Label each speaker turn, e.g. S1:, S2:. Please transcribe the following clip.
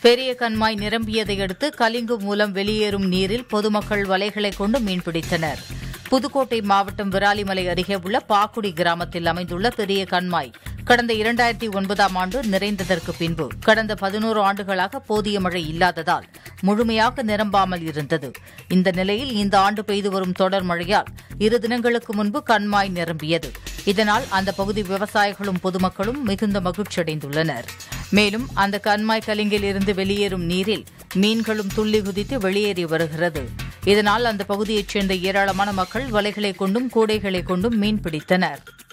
S1: பெரிய கண்மாய் நிரம்பியதை அடுத்து கலிங்கு மூலம் வெளியேறும் நீரில் பொதுமக்கள் வலைகளை கொண்டு மீன்பிடித்தனர் புதுக்கோட்டை மாவட்டம் விராலிமலை அருகே உள்ள பாக்குடி கிராமத்தில் அமைந்துள்ள பெரிய கண்மாய் கடந்த இரண்டாயிரத்தி ஒன்பதாம் ஆண்டு நிறைந்ததற்கு பின்பு கடந்த பதினோரு ஆண்டுகளாக போதிய மழை இல்லாததால் முழுமையாக நிரம்பாமல் இருந்தது இந்த நிலையில் இந்த ஆண்டு பெய்து வரும் தொடர் மழையால் இரு தினங்களுக்கு முன்பு கண்மாய் நிரம்பியது இதனால் அந்த பகுதி விவசாயிகளும் பொதுமக்களும் மிகுந்த மகிழ்ச்சியடைந்துள்ளனர் மேலும் அந்த கண்மாய் கலிங்கில் இருந்து வெளியேறும் நீரில் மீன்களும் துள்ளி குதித்து வெளியேறி வருகிறது இதனால் அந்த பகுதியைச் சேர்ந்த ஏராளமான மக்கள் வலைகளை கொண்டும் கூடைகளை கொண்டும் மீன் பிடித்தனர்